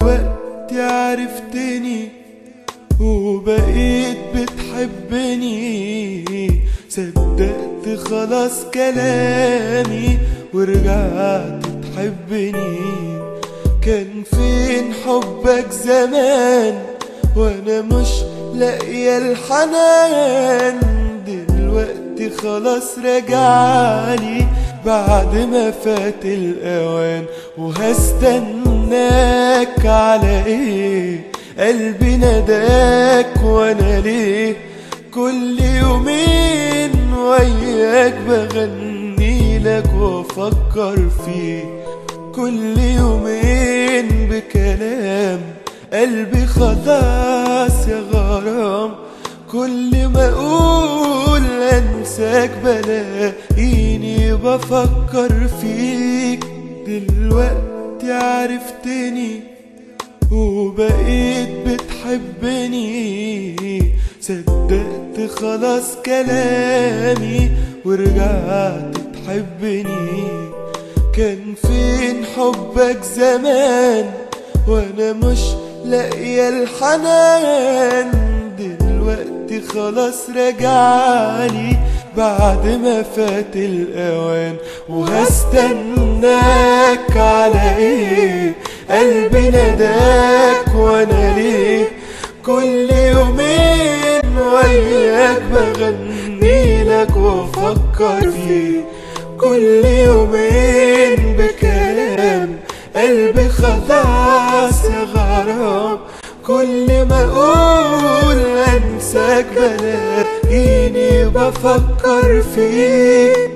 دلوقتي عرفتني وبقيت بتحبني صدقت خلاص كلامي ورجعت تحبني كان فين حبك زمان وانا مش لاقيه الحنان دلوقتي خلاص رجعلي بعد ما فات الاوان وهستناك على ايه قلبي نداك وانا ليه كل يومين وياك بغني لك وافكر فيك كل يومين بكلام قلبي خلاص يا غرام كل ما اقول انساك بلاقيني بفكر فيك دلوقتي عرفتني وبقيت بتحبني صدقت خلاص كلامي ورجعت تحبني كان فين حبك زمان وانا مش لاقيه الحنان دلوقتي خلاص رجعلي بعد ما فات الاوان وهستناك على ايه قلبي نداك وانا ليه كل يومين وياك بغني لك وافكر فيك كل يومين بكلام قلبي خلاص يا غرام كل ما اقول انساك بلاقيني بفكر فيك